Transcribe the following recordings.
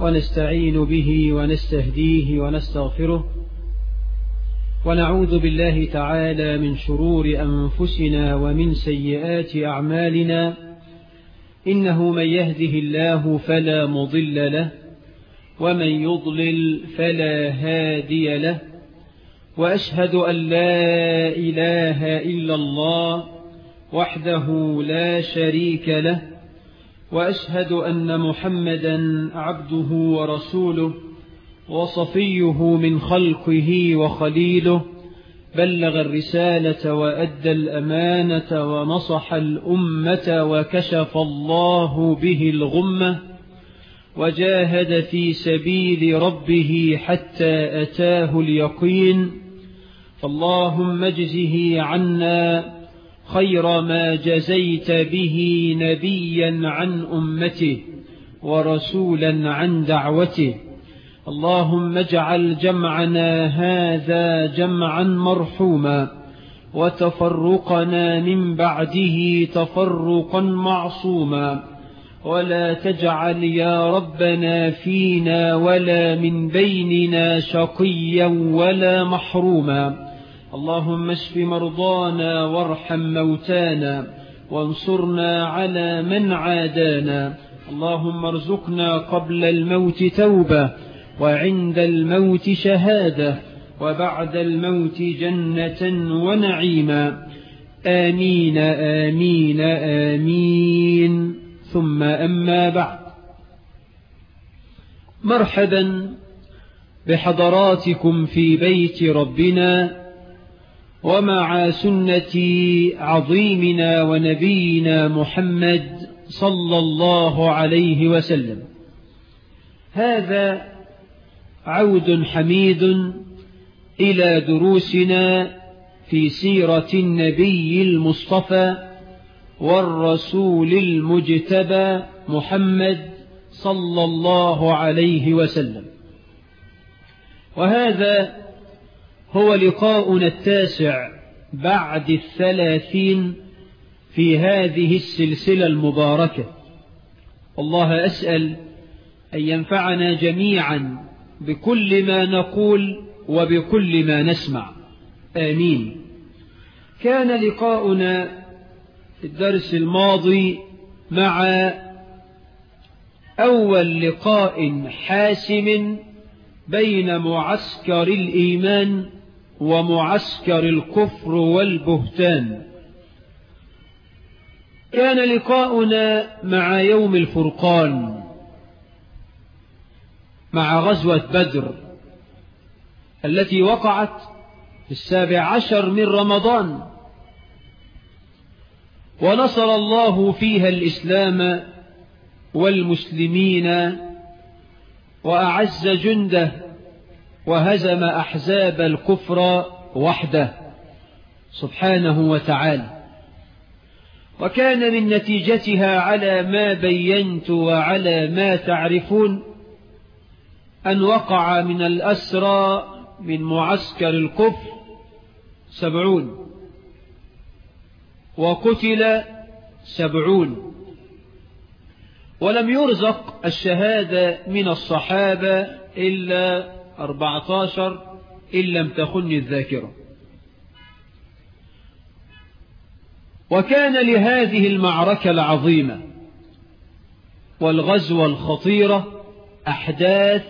ونستعين به ونستهديه ونستغفره ونعوذ بالله تعالى من شرور أنفسنا ومن سيئات أعمالنا إنه من يهده الله فلا مضل له ومن يضلل فلا هادي له وأشهد أن لا إله إلا الله وحده لا شريك له وأشهد أن محمدا عبده ورسوله وصفيه من خلقه وخليله بلغ الرسالة وأدى الأمانة ونصح الأمة وكشف الله به الغمة وجاهد في سبيل ربه حتى أتاه اليقين فاللهم اجزه عنا خير ما جزيت به نبيا عن أمته ورسولا عن دعوته اللهم اجعل جمعنا هذا جمعا مرحوما وتفرقنا من بعده تفرقا معصوما ولا تجعل يا ربنا فينا ولا من بيننا شقيا ولا محروما اللهم اشف مرضانا وارحم موتانا وانصرنا على من عادانا اللهم ارزقنا قبل الموت توبة وعند الموت شهادة وبعد الموت جنة ونعيما آمين آمين آمين ثم أما بعد مرحبا بحضراتكم في بيت ربنا ومع سنة عظيمنا ونبينا محمد صلى الله عليه وسلم هذا عود حميد إلى دروسنا في سيرة النبي المصطفى والرسول المجتبى محمد صلى الله عليه وسلم وهذا هو لقاؤنا التاسع بعد الثلاثين في هذه السلسلة المباركة والله أسأل أن ينفعنا جميعا بكل ما نقول وبكل ما نسمع آمين كان لقاؤنا في الدرس الماضي مع أول لقاء حاسم بين معسكر الإيمان ومعسكر الكفر والبهتان كان لقاؤنا مع يوم الفرقان مع غزوة بدر التي وقعت في السابع عشر من رمضان ونصر الله فيها الإسلام والمسلمين وأعز جنده وهزم أحزاب الكفر وحده سبحانه وتعالى وكان من نتيجتها على ما بينت وعلى ما تعرفون أن وقع من الأسرى من معسكر الكفر سبعون وقتل سبعون ولم يرزق الشهادة من الصحابة إلا أربعة عشر إن لم تخن الذاكرة وكان لهذه المعركة العظيمة والغزوة الخطيرة أحداث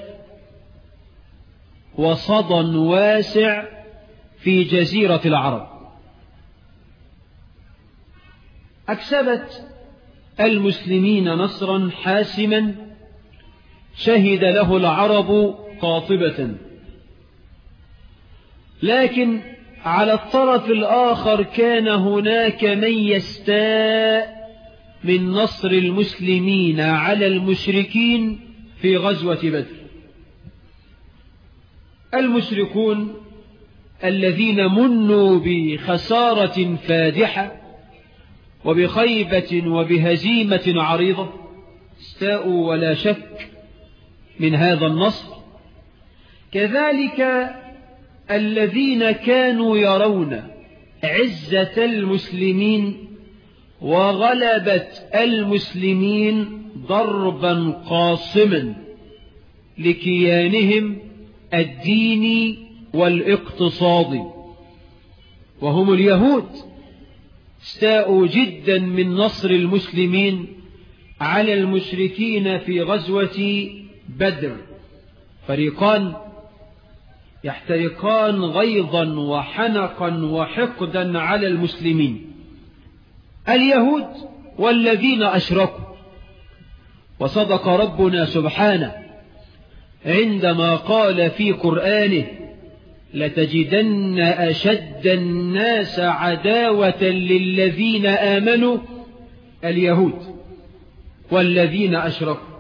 وصدى واسع في جزيرة العرب أكسبت المسلمين نصرا حاسما شهد له العرب قاطبة لكن على الطرف الآخر كان هناك من يستاء من نصر المسلمين على المشركين في غزوة بدر المشركون الذين منوا بخسارة فادحة وبخيبة وبهزيمة عريضة استاءوا ولا شك من هذا النصر كذلك الذين كانوا يرون عزة المسلمين وغلبة المسلمين ضربا قاصما لكيانهم الديني والاقتصادي وهم اليهود استاءوا جدا من نصر المسلمين على المشركين في غزوة بدر فريقان يحترقان غيظا وحنقا وحقدا على المسلمين اليهود والذين أشركوا وصدق ربنا سبحانه عندما قال في قرآنه لتجدن أشد الناس عداوة للذين آمنوا اليهود والذين أشركوا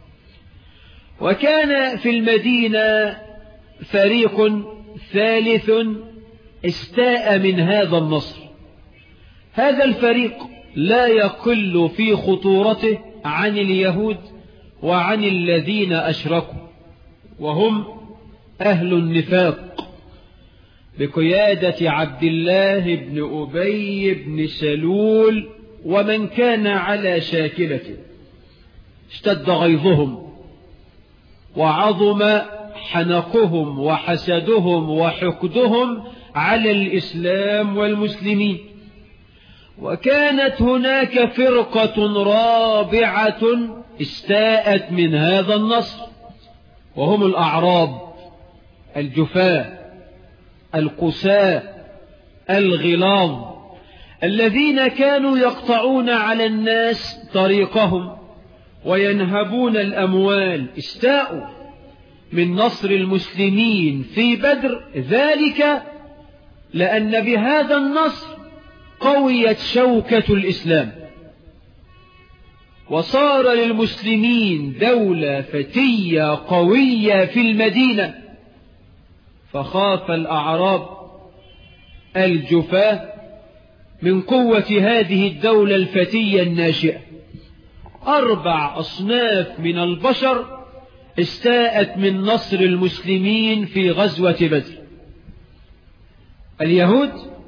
وكان في المدينة فريق ثالث استاء من هذا النصر هذا الفريق لا يقل في خطورته عن اليهود وعن الذين أشركوا وهم أهل النفاق بقيادة عبد الله بن أبي بن سلول ومن كان على شاكلته اشتد غيظهم وعظم حنقهم وحسدهم وحقدهم على الإسلام والمسلمين وكانت هناك فرقة رابعة استاءت من هذا النصر وهم الأعراب الجفاة القساء الغلاظ الذين كانوا يقطعون على الناس طريقهم وينهبون الأموال استاءوا من نصر المسلمين في بدر ذلك لأن بهذا النصر قويت شوكة الإسلام وصار للمسلمين دولة فتية قوية في المدينة فخاف الأعراب الجفاة من قوة هذه الدولة الفتية الناشئة أربع أصناف من البشر استاءت من نصر المسلمين في غزوة بدر اليهود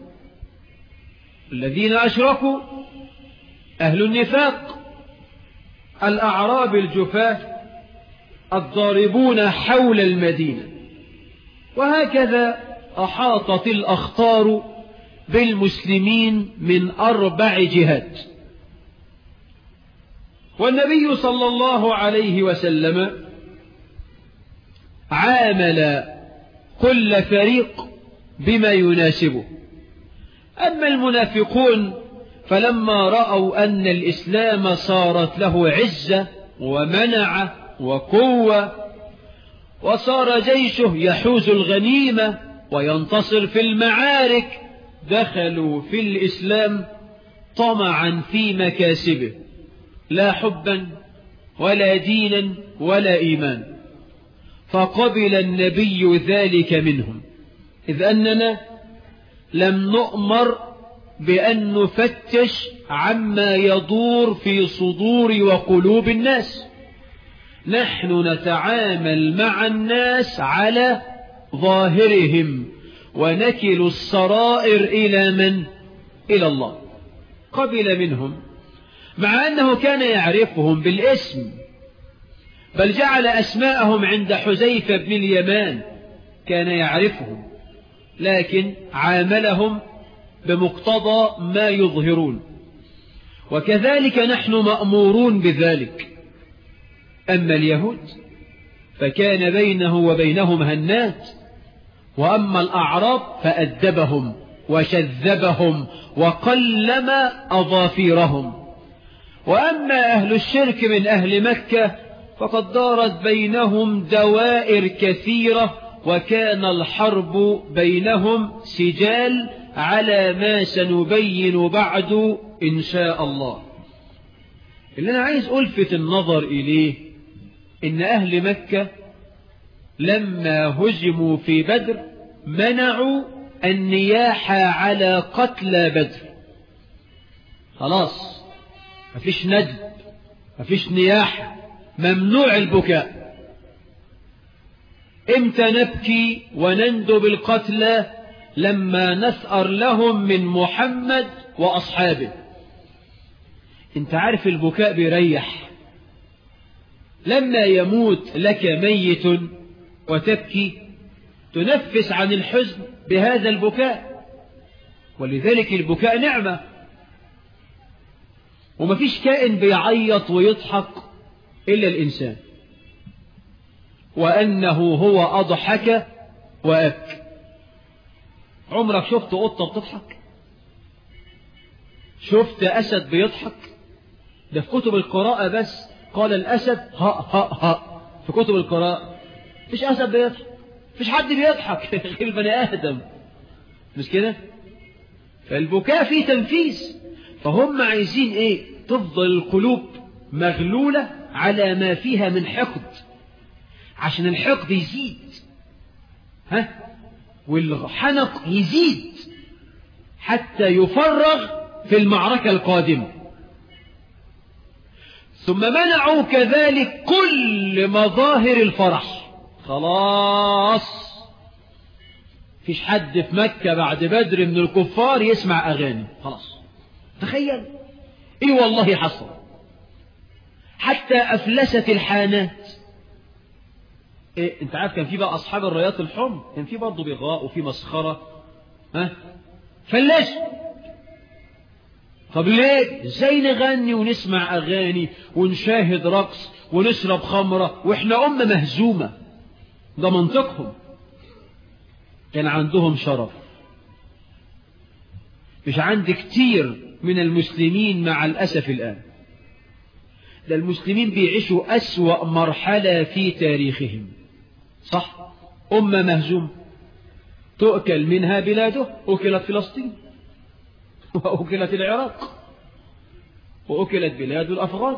الذين أشركوا أهل النفاق الأعراب الجفاة الضاربون حول المدينة وهكذا أحاطت الأخطار بالمسلمين من أربع جهات والنبي صلى الله عليه وسلم عامل كل فريق بما يناسبه أما المنافقون فلما رأوا أن الإسلام صارت له عزة ومنعة وقوة وصار جيشه يحوز الغنيمة وينتصر في المعارك دخلوا في الإسلام طمعا في مكاسبه لا حبا ولا دينا ولا إيمان فقبل النبي ذلك منهم إذ أننا لم نؤمر بأن نفتش عما يدور في صدور وقلوب الناس نحن نتعامل مع الناس على ظاهرهم ونكل السرائر إلى من؟ إلى الله قبل منهم مع أنه كان يعرفهم بالاسم بل جعل أسماءهم عند حزيفة بن اليمان كان يعرفهم لكن عاملهم بمقتضى ما يظهرون وكذلك نحن مأمورون بذلك أما اليهود فكان بينه وبينهم هنات وأما الأعراب فأدبهم وشذبهم وقلم أظافيرهم وأما أهل الشرك من أهل مكة فقد دارت بينهم دوائر كثيرة وكان الحرب بينهم سجال على ما سنبين بعد إن شاء الله اللي أنا عايز ألفت النظر إليه إن أهل مكة لما هزموا في بدر منعوا النياحة على قتلى بدر خلاص مفيش ندب مفيش نياحة ممنوع البكاء امتى نبكي وندب القتلى لما نثأر لهم من محمد وأصحابه انت عارف البكاء بيريح لما يموت لك ميت وتبكي تنفس عن الحزن بهذا البكاء ولذلك البكاء نعمة ومفيش كائن بيعيط ويضحك إلا الإنسان وأنه هو أضحك وأبكى عمرك شفت قطة بتضحك شفت أسد بيضحك ده في كتب القراءة بس قال الأسد ها ها ها في كتب القراءة مفيش أسد بيضحك مفيش حد بيضحك غير البني آدم مش كده فالبكاء فيه تنفيذ فهم عايزين ايه تفضل القلوب مغلولة على ما فيها من حقد عشان الحقد يزيد ها والحنق يزيد حتى يفرغ في المعركة القادمة ثم منعوا كذلك كل مظاهر الفرح خلاص فيش حد في مكة بعد بدر من الكفار يسمع أغاني خلاص تخيل ايه والله حصل حتى أفلست الحانات إيه انت عارف كان في بقى أصحاب الرايات الحمر كان في برضه بغاء وفي مسخرة ها فلاش طب ليه ازاي نغني ونسمع أغاني ونشاهد رقص ونشرب خمرة واحنا أمة مهزومة ده منطقهم كان عندهم شرف مش عند كتير من المسلمين مع الأسف الآن ده المسلمين بيعيشوا أسوأ مرحلة في تاريخهم صح أمة مهزوم تؤكل منها بلاده أكلت فلسطين وأكلت العراق وأكلت بلاد الأفغان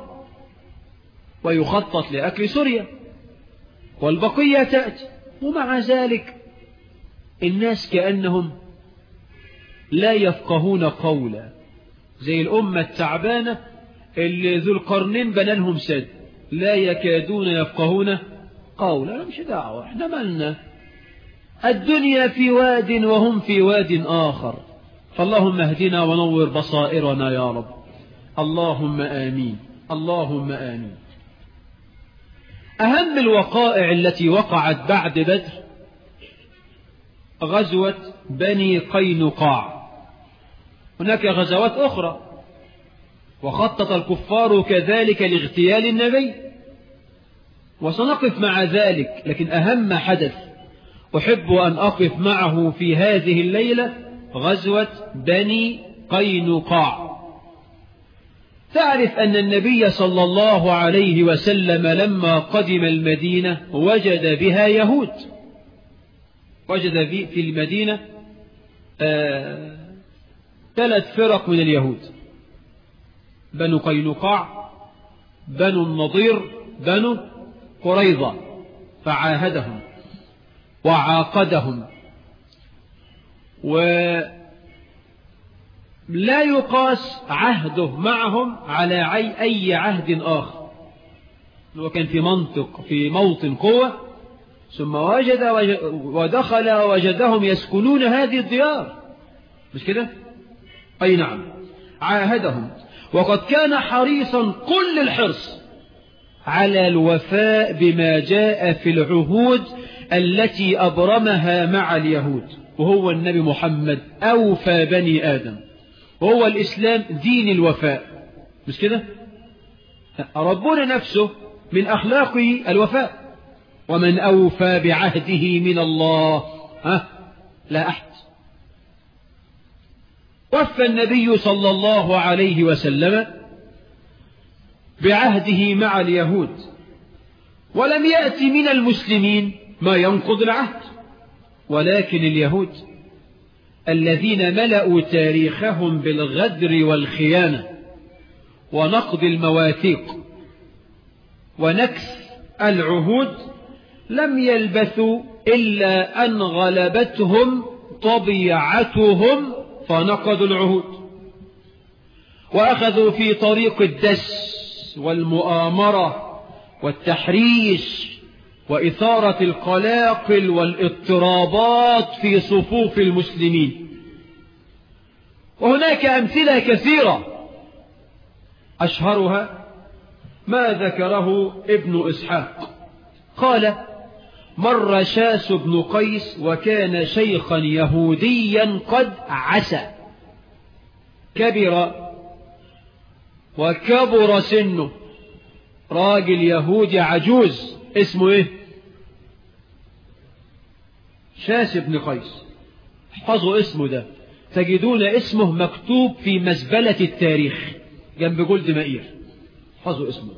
ويخطط لأكل سوريا والبقية تأتي ومع ذلك الناس كأنهم لا يفقهون قولا زي الأمة التعبانة اللي ذو القرنين بنالهم سد لا يكادون يفقهون قولا مش دعوة احنا مالنا الدنيا في واد وهم في واد آخر فاللهم اهدنا ونور بصائرنا يا رب اللهم آمين اللهم آمين أهم الوقائع التي وقعت بعد بدر غزوة بني قينقاع هناك غزوات أخرى وخطط الكفار كذلك لاغتيال النبي وسنقف مع ذلك لكن أهم حدث أحب أن أقف معه في هذه الليلة غزوة بني قينقاع تعرف أن النبي صلى الله عليه وسلم لما قدم المدينة وجد بها يهود وجد في المدينة آه ثلاث فرق من اليهود بنو قينقاع بنو النضير بنو قريظة فعاهدهم وعاقدهم ولا يقاس عهده معهم على أي عهد آخر هو كان في منطق في موطن قوة ثم وجد ودخل وجدهم يسكنون هذه الديار مش كده أي نعم عاهدهم وقد كان حريصا كل الحرص على الوفاء بما جاء في العهود التي أبرمها مع اليهود وهو النبي محمد أوفى بني آدم وهو الإسلام دين الوفاء مش كده ربنا نفسه من أخلاقه الوفاء ومن أوفى بعهده من الله ها لا أحد وفى النبي صلى الله عليه وسلم بعهده مع اليهود ولم يأت من المسلمين ما ينقض العهد ولكن اليهود الذين ملأوا تاريخهم بالغدر والخيانة ونقض المواثيق ونكس العهود لم يلبثوا إلا أن غلبتهم طبيعتهم فنقضوا العهود وأخذوا في طريق الدس والمؤامرة والتحريش وإثارة القلاقل والاضطرابات في صفوف المسلمين وهناك أمثلة كثيرة أشهرها ما ذكره ابن إسحاق قال مر شاس بن قيس وكان شيخا يهوديا قد عسى كبر وكبر سنه راجل يهودي عجوز اسمه ايه شاس بن قيس احفظوا اسمه ده تجدون اسمه مكتوب في مزبلة التاريخ جنب جلد مائير احفظوا اسمه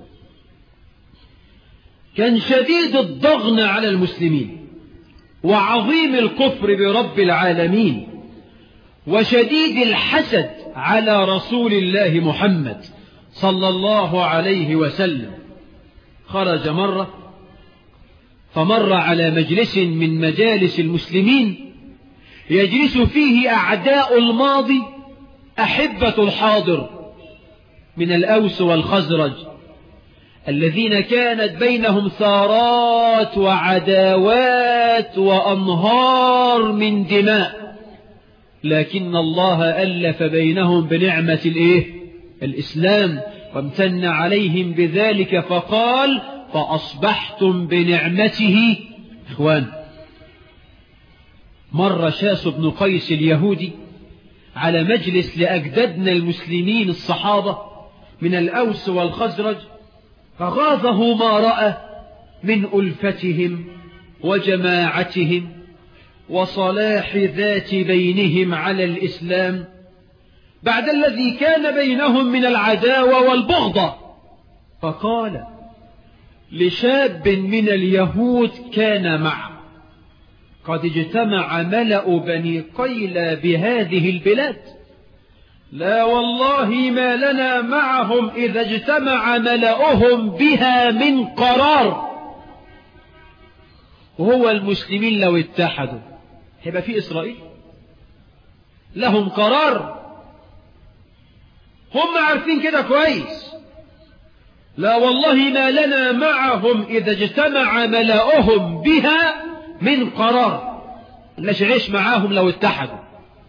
كان شديد الضغن على المسلمين وعظيم الكفر برب العالمين وشديد الحسد على رسول الله محمد صلى الله عليه وسلم خرج مرة فمر على مجلس من مجالس المسلمين يجلس فيه أعداء الماضي أحبة الحاضر من الأوس والخزرج الذين كانت بينهم ثارات وعداوات وأنهار من دماء لكن الله ألف بينهم بنعمة الإيه؟ الإسلام وامتن عليهم بذلك فقال فأصبحتم بنعمته إخوان مر شاس بن قيس اليهودي على مجلس لأجدادنا المسلمين الصحابة من الأوس والخزرج فغاظه ما رأى من ألفتهم وجماعتهم وصلاح ذات بينهم على الإسلام بعد الذي كان بينهم من العداوة والبغضة فقال لشاب من اليهود كان معه قد اجتمع ملأ بني قيلى بهذه البلاد لا والله ما لنا معهم إذا اجتمع ملأهم بها من قرار وهو المسلمين لو اتحدوا هيبقى في إسرائيل لهم قرار هم عارفين كده كويس لا والله ما لنا معهم إذا اجتمع ملأهم بها من قرار لاش عيش معاهم لو اتحدوا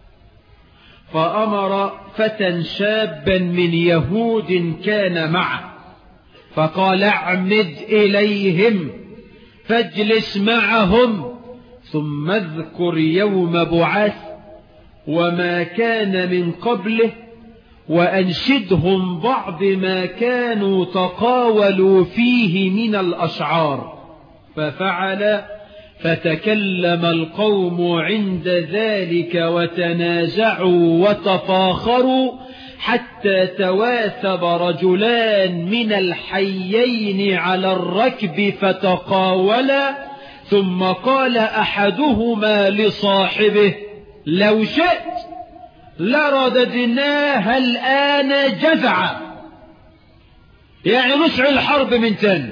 فأمر فتى شابا من يهود كان معه فقال اعمد إليهم فاجلس معهم ثم اذكر يوم بعاث وما كان من قبله وأنشدهم بعض ما كانوا تقاولوا فيه من الأشعار ففعل فتكلم القوم عند ذلك وتنازعوا وتفاخروا حتى تواثب رجلان من الحيين على الركب فتقاولا ثم قال أحدهما لصاحبه لو شئت لرددناها الآن جزعا يعني نسع الحرب من تاني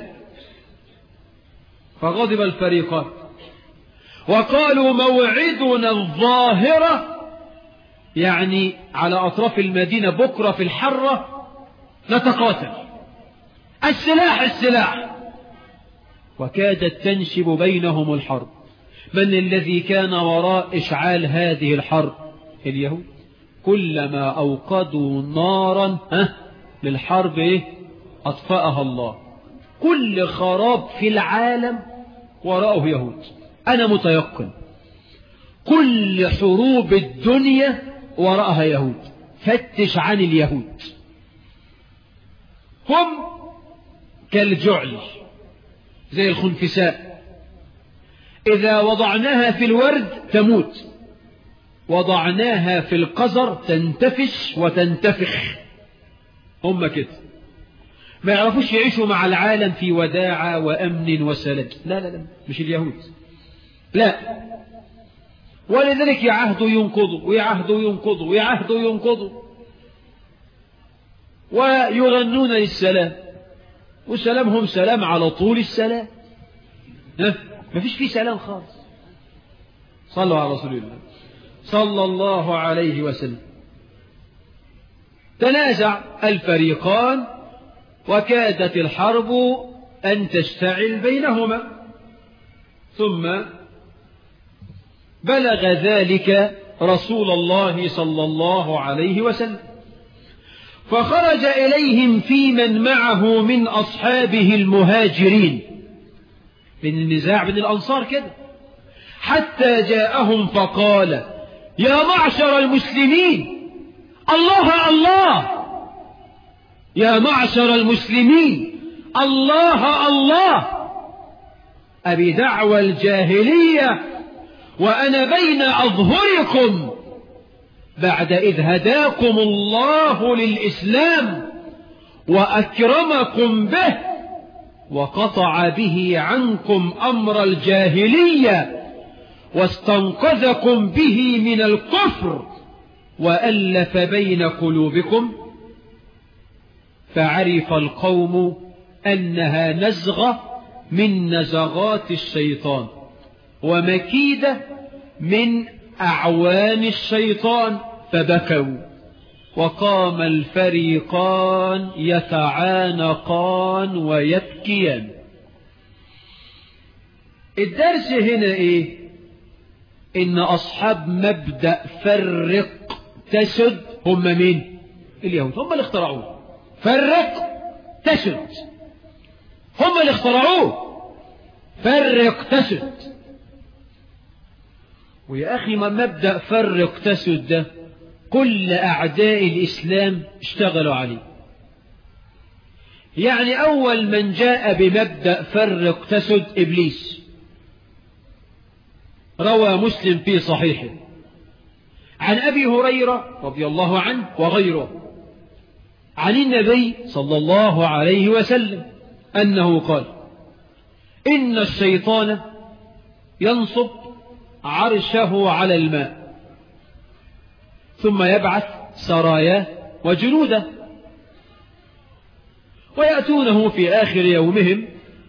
فغضب الفريقان وقالوا موعدنا الظاهرة يعني على أطراف المدينة بكرة في الحرة نتقاتل السلاح السلاح وكادت تنشب بينهم الحرب من الذي كان وراء إشعال هذه الحرب اليهود كلما أوقدوا نارا ها للحرب إيه؟ أطفأها الله كل خراب في العالم وراءه يهود أنا متيقن كل حروب الدنيا وراءها يهود فتش عن اليهود هم كالجعل زي الخنفساء إذا وضعناها في الورد تموت وضعناها في القزر تنتفش وتنتفخ هم كده ما يعرفوش يعيشوا مع العالم في وداعة وأمن وسلام لا لا لا مش اليهود لا ولذلك يعهدوا ينقضوا ويعهدوا ينقضوا ويعهدوا ينقضوا ويغنون للسلام وسلامهم سلام على طول السلام ها ما فيش فيه سلام خالص صلوا على رسول الله صلى الله عليه وسلم تنازع الفريقان وكادت الحرب أن تشتعل بينهما ثم بلغ ذلك رسول الله صلى الله عليه وسلم فخرج إليهم في من معه من أصحابه المهاجرين من النزاع بين الأنصار كده حتى جاءهم فقال يا معشر المسلمين الله الله يا معشر المسلمين الله الله أبي دعوى الجاهلية وأنا بين أظهركم بعد إذ هداكم الله للإسلام وأكرمكم به وقطع به عنكم أمر الجاهلية واستنقذكم به من الكفر وألف بين قلوبكم فعرف القوم أنها نزغة من نزغات الشيطان ومكيدة من أعوان الشيطان فبكوا وقام الفريقان يتعانقان ويبكيان الدرس هنا ايه ان اصحاب مبدأ فرق تسد هم مين اليهود هم اللي اخترعوه فرق تسد هم اللي اخترعوه فرق تسد ويا أخي ما مبدأ فرق تسد ده كل أعداء الإسلام اشتغلوا عليه يعني أول من جاء بمبدأ فرق تسد إبليس روى مسلم في صحيحه عن أبي هريرة رضي الله عنه وغيره عن النبي صلى الله عليه وسلم أنه قال إن الشيطان ينصب عرشه على الماء ثم يبعث سراياه وجنوده ويأتونه في آخر يومهم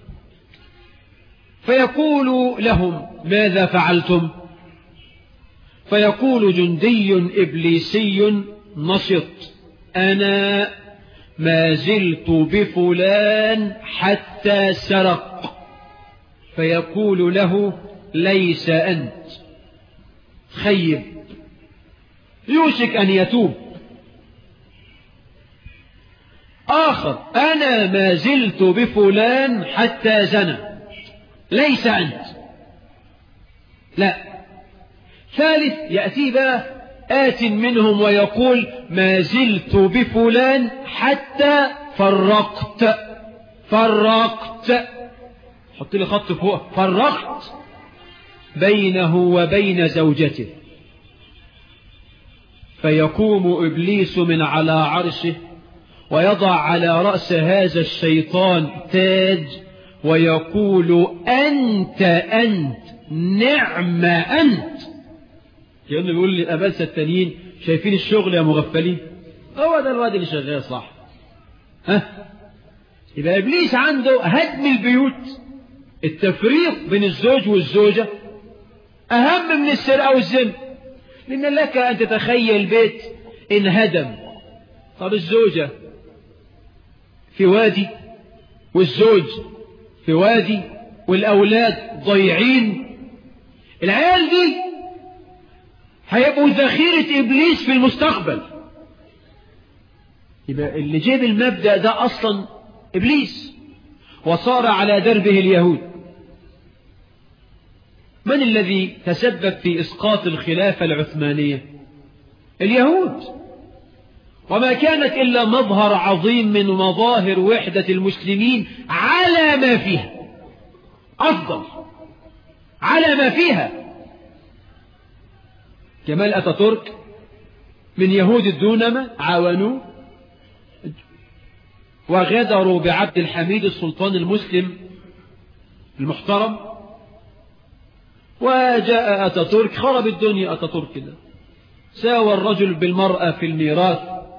فيقول لهم ماذا فعلتم فيقول جندي إبليسي نشط أنا ما زلت بفلان حتى سرق فيقول له ليس أنت خيب يوشك أن يتوب آخر أنا ما زلت بفلان حتى زنى ليس أنت لا ثالث يأتي بقى آت منهم ويقول ما زلت بفلان حتى فرقت فرقت حط لي خط فوق فرقت بينه وبين زوجته فيقوم إبليس من على عرشه ويضع على رأس هذا الشيطان تاج ويقول أنت أنت نعم أنت كأنه بيقول للأبالسة التانيين شايفين الشغل يا مغفلين هو ده الواد اللي شغال صح ها يبقى إبليس عنده هدم البيوت التفريق بين الزوج والزوجة أهم من السرقة والزنا لأن لك أن تتخيل بيت انهدم طب الزوجة في وادي والزوج في وادي والأولاد ضيعين العيال دي هيبقوا ذخيرة إبليس في المستقبل يبقى اللي جاب المبدأ ده أصلا إبليس وصار على دربه اليهود من الذي تسبب في إسقاط الخلافة العثمانية اليهود وما كانت إلا مظهر عظيم من مظاهر وحدة المسلمين على ما فيها أفضل على ما فيها كمال أتاتورك من يهود الدونمة عاونوه وغدروا بعبد الحميد السلطان المسلم المحترم وجاء أتاتورك خرب الدنيا أتاتورك ده ساوى الرجل بالمرأة في الميراث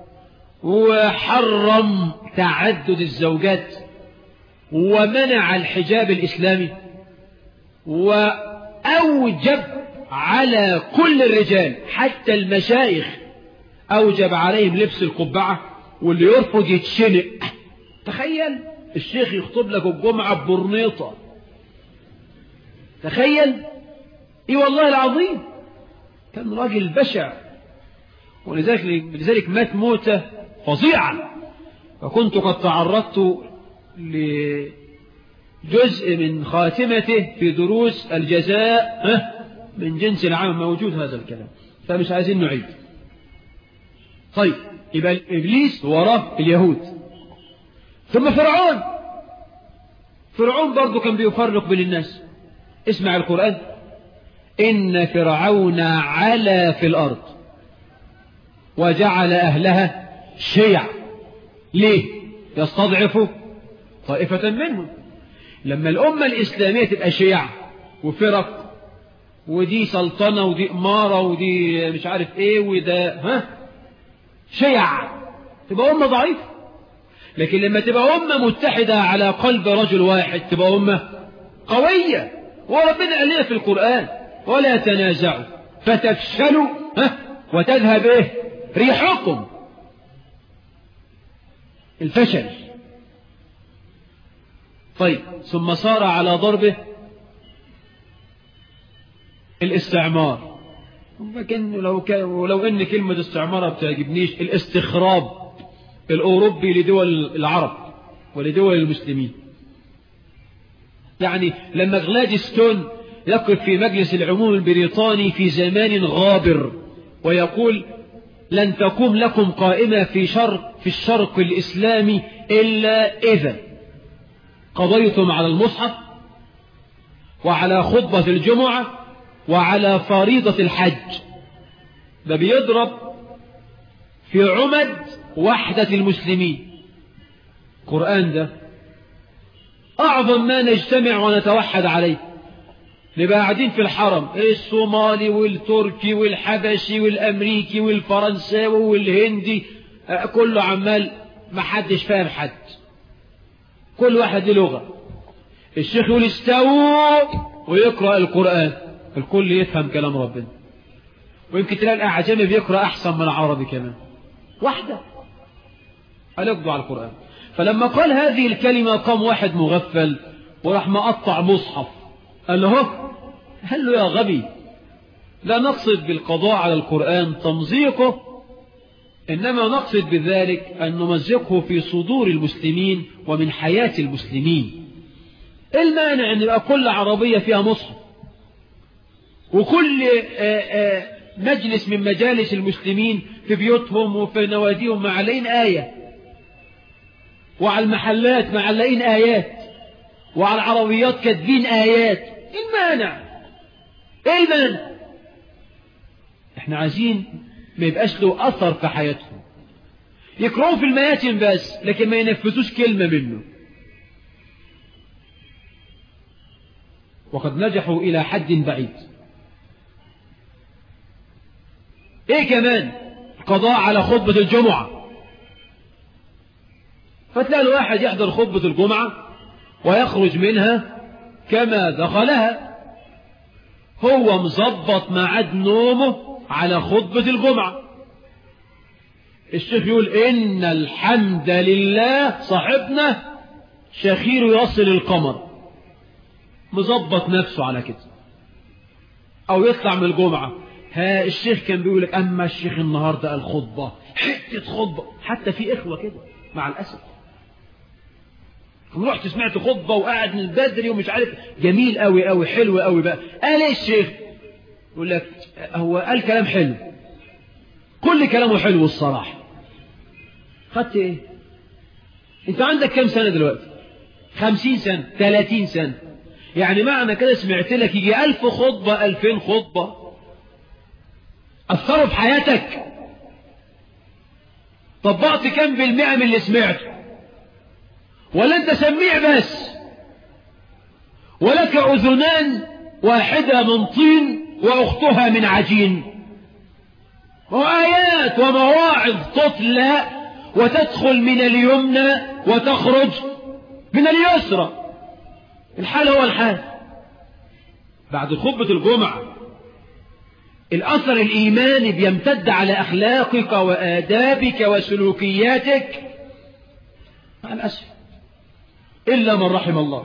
وحرم تعدد الزوجات ومنع الحجاب الإسلامي وأوجب على كل الرجال حتى المشايخ أوجب عليهم لبس القبعة واللي يرفض يتشنق تخيل الشيخ يخطب لك الجمعة ببرنيطة تخيل اي والله العظيم كان راجل بشع ولذلك لذلك مات موتة فظيعة وكنت قد تعرضت لجزء من خاتمته في دروس الجزاء من جنس العام موجود هذا الكلام فمش عايزين نعيد طيب يبقى إبليس وراه اليهود ثم فرعون فرعون برضه كان بيفرق بين الناس اسمع القرآن إن فرعون علا في الأرض وجعل أهلها شيع ليه يستضعف طائفة منهم لما الأمة الإسلامية تبقى شيع وفرق ودي سلطنة ودي إمارة ودي مش عارف إيه وده ها شيع تبقى أمة ضعيفة لكن لما تبقى أمة متحدة على قلب رجل واحد تبقى أمة قوية وربنا قال لنا في القرآن ولا تنازعوا فتفشلوا ها وتذهب إيه ريحكم الفشل طيب ثم صار على ضربه الاستعمار لكن لو كان ولو ان كلمة استعمار بتعجبنيش الاستخراب الاوروبي لدول العرب ولدول المسلمين يعني لما غلادستون يقف في مجلس العموم البريطاني في زمان غابر ويقول لن تقوم لكم قائمة في شرق في الشرق الإسلامي إلا إذا قضيتم على المصحف وعلى خطبة الجمعة وعلى فريضة الحج ده بيضرب في عمد وحدة المسلمين القرآن ده أعظم ما نجتمع ونتوحد عليه نبقى قاعدين في الحرم الصومالي والتركي والحبشي والأمريكي والفرنساوي والهندي كله عمال محدش فاهم حد كل واحد له لغة الشيخ يقول استووا ويقرأ القرآن الكل يفهم كلام ربنا ويمكن تلاقي الأعجمي بيقرأ أحسن من العربي كمان واحدة هنقضوا على القرآن فلما قال هذه الكلمة قام واحد مغفل وراح مقطع مصحف قال له قال له يا غبي لا نقصد بالقضاء على القرآن تمزيقه إنما نقصد بذلك أن نمزقه في صدور المسلمين ومن حياة المسلمين المانع أن يبقى كل عربية فيها مصحف وكل مجلس من مجالس المسلمين في بيوتهم وفي نواديهم معلقين آية وعلى المحلات معلقين آيات وعلى العربيات كاتبين آيات المانع ايه المانع احنا عايزين ما يبقاش له أثر في حياتهم يقرأوا في المياتم بس لكن ما ينفذوش كلمة منه وقد نجحوا إلى حد بعيد ايه كمان قضاء على خطبة الجمعة فتلاقي الواحد يحضر خطبة الجمعة ويخرج منها كما دخلها هو مظبط ميعاد نومه على خطبة الجمعة الشيخ يقول إن الحمد لله صاحبنا شخير يصل القمر مظبط نفسه على كده أو يطلع من الجمعة ها الشيخ كان بيقول لك أما الشيخ النهاردة الخطبة حتة خطبة حتى في إخوة كده مع الأسف رحت سمعت خطبة وقاعد من بدري ومش عارف جميل قوي قوي حلو قوي بقى قال ايه الشيخ يقول لك هو قال كلام حلو كل كلامه حلو الصراحة خدت ايه انت عندك كام سنة دلوقتي خمسين سنة ثلاثين سنة يعني معنى كده سمعت لك يجي ألف خطبة ألفين خطبة أثروا في حياتك طبقت كم بالمئة من اللي سمعته ولا انت سميع بس ولك أذنان واحدة من طين وأختها من عجين وآيات ومواعظ تتلى وتدخل من اليمنى وتخرج من اليسرى الحال هو الحال بعد خطبة الجمعة الأثر الإيماني بيمتد على أخلاقك وآدابك وسلوكياتك مع الأسف إلا من رحم الله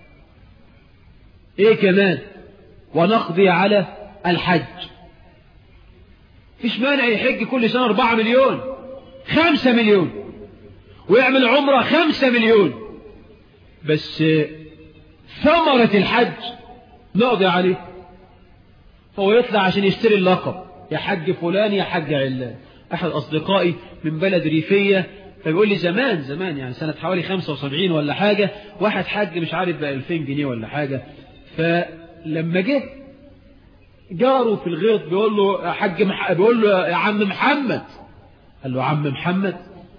إيه كمان ونقضي على الحج فيش مانع يحج كل سنة أربعة مليون خمسة مليون ويعمل عمرة خمسة مليون بس ثمرة الحج نقضي عليه فهو يطلع عشان يشتري اللقب يا حج فلان يا حج علان أحد أصدقائي من بلد ريفية فبيقول لي زمان زمان يعني سنة حوالي 75 ولا حاجة واحد حج مش عارف ب 2000 جنيه ولا حاجة فلما جه جاره في الغيط بيقول له يا حاج مح... بيقول له يا عم محمد قال له عم محمد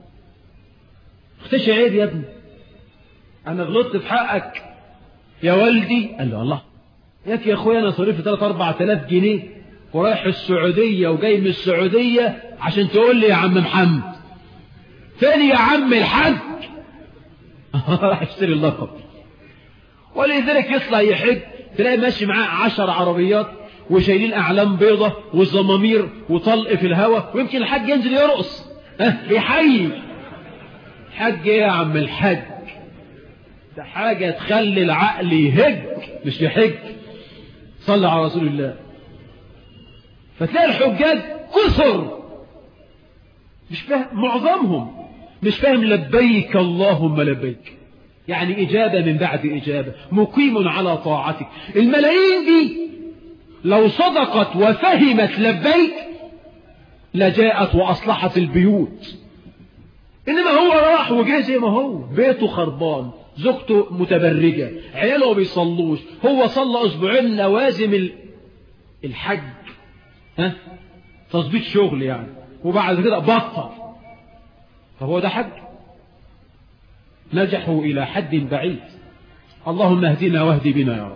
اختشي عيب يا ابني انا غلطت في حقك يا والدي قال له الله ياك يا اخويا انا صرفت 3 4000 جنيه ورايح السعودية وجاي من السعودية عشان تقول لي يا عم محمد فين يا عم الحج راح يشتري اللقب ولذلك يطلع يحج تلاقي ماشي معاه عشر عربيات وشايلين اعلام بيضة وزمامير وطلق في الهواء ويمكن الحج ينزل يرقص ها يحيي حج ايه يا عم الحج ده حاجة تخلي العقل يهج مش يحج صلى على رسول الله فتلاقي الحجاج كثر مش فاهم معظمهم مش فاهم لبيك اللهم لبيك يعني إجابة من بعد إجابة مقيم على طاعتك الملايين دي لو صدقت وفهمت لبيك لجاءت وأصلحت البيوت إنما هو راح وجه زي ما هو بيته خربان زوجته متبرجة عياله ما بيصلوش هو صلى أسبوعين لوازم الحج ها تظبيط شغل يعني وبعد كده بطل فهو ده حج نجحوا إلى حد بعيد اللهم اهدنا واهد بنا يا رب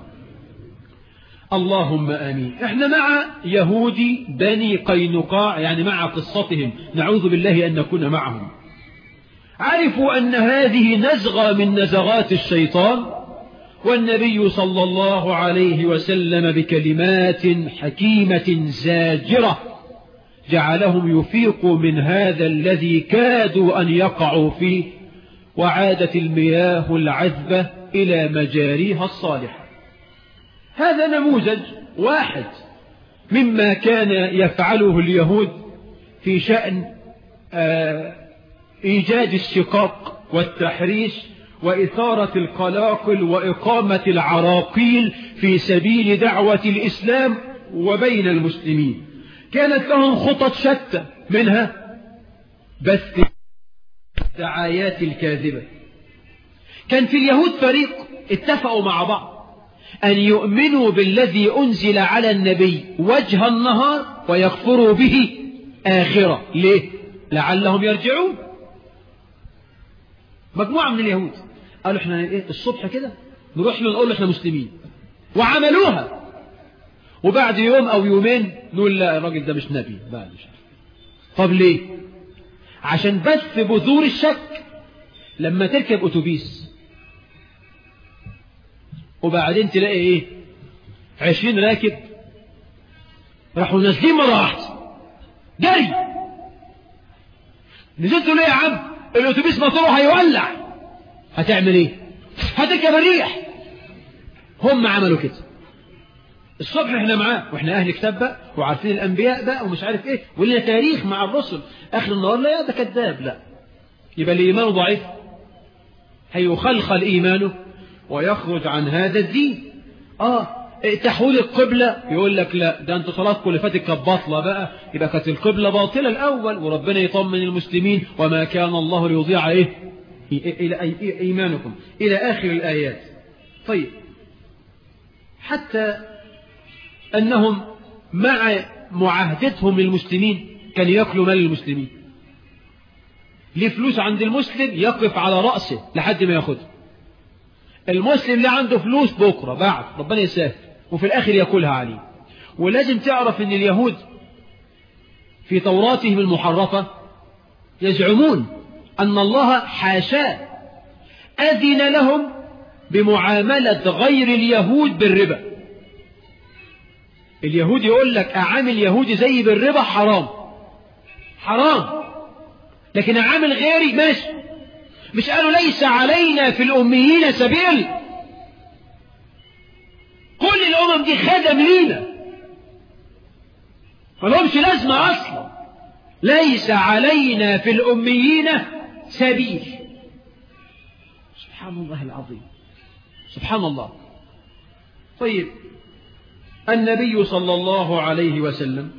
اللهم آمين احنا مع يهودي بني قينقاع يعني مع قصتهم نعوذ بالله أن نكون معهم عرفوا أن هذه نزغة من نزغات الشيطان والنبي صلى الله عليه وسلم بكلمات حكيمة زاجرة جعلهم يفيقوا من هذا الذي كادوا أن يقعوا فيه وعادت المياه العذبة إلى مجاريها الصالحة هذا نموذج واحد مما كان يفعله اليهود في شأن إيجاد الشقاق والتحريش وإثارة القلاقل وإقامة العراقيل في سبيل دعوة الإسلام وبين المسلمين كانت لهم خطط شتى منها بث الدعايات الكاذبة كان في اليهود فريق اتفقوا مع بعض أن يؤمنوا بالذي أنزل على النبي وجه النهار ويكفروا به آخرة ليه؟ لعلهم يرجعون مجموعة من اليهود قالوا احنا ايه الصبح كده نروح له نقول له احنا مسلمين وعملوها وبعد يوم او يومين نقول لا الراجل ده مش نبي بعد مش طب ليه عشان بث بذور الشك لما تركب اتوبيس وبعدين تلاقي ايه عشرين راكب راحوا نازلين مرة واحدة جري نزلتوا ليه يا عم الاتوبيس موتوره هيولع هتعمل ايه هتركب الريح هم عملوا كده الصبح احنا معاه واحنا اهل كتاب بقى وعارفين الانبياء بقى ومش عارف ايه ولنا تاريخ مع الرسل اخر النهار لا ده كذاب لا يبقى الايمان ضعيف هيخلخل ايمانه ويخرج عن هذا الدين اه تحويل القبلة يقول لك لا ده انت صلاتكم اللي فاتت كانت باطلة بقى يبقى كانت القبلة باطلة الأول وربنا يطمن المسلمين وما كان الله ليضيع ايه إلى إيمانكم إلى آخر الآيات طيب حتى أنهم مع معاهدتهم للمسلمين كانوا يأكلوا مال المسلمين ليه فلوس عند المسلم يقف على رأسه لحد ما ياخدها المسلم اللي عنده فلوس بكرة بعد ربنا يسهل وفي الآخر يأكلها عليه ولازم تعرف أن اليهود في توراتهم المحرفة يزعمون أن الله حاشاه أذن لهم بمعاملة غير اليهود بالربا اليهود يقول لك أعامل يهودي زي بالربا حرام حرام لكن أعامل غيري ماشي مش قالوا ليس علينا في الأميين سبيل كل الأمم دي خدم لينا ما لهمش لازمة أصلا ليس علينا في الأميين سبيل سبحان الله العظيم سبحان الله طيب النبي صلى الله عليه وسلم